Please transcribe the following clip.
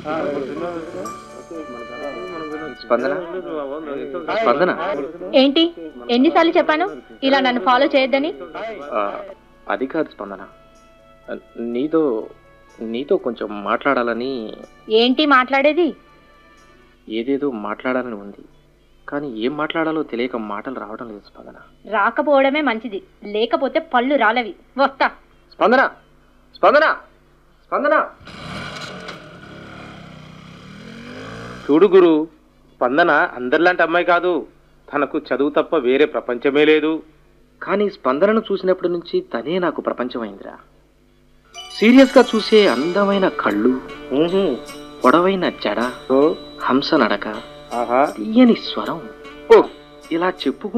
స్పందన స్పందన ఏంటి ఎన్నిసార్లు చెప్పాను ఇలా నన్ను ఫాలో చేయొద్దని ఆ, అది కాదు స్పందన నీతో నీతో కొంచెం మాట్లాడాలని ఏంటి మాట్లాడేది ఏదేదో మాట్లాడాలని ఉంది కానీ ఏం మాట్లాడాలో తెలియక మాటలు రావడం లేదు స్పందన రాకపోవడమే మంచిది లేకపోతే పళ్ళు రాలవి వస్తా స్పందన స్పందన స్పందన చూడు గురు స్పందన అందరిలాంటి అమ్మాయి కాదు తనకు చదువు తప్ప వేరే ప్రపంచమే లేదు కానీ స్పందనను చూసినప్పటి నుంచి తనే నాకు ప్రపంచమైందిరా సీరియస్గా చూసే అందమైన కళ్ళు పొడవైన జడ హంస నడక తీయని స్వరం ఇలా చెప్పుకుంటూ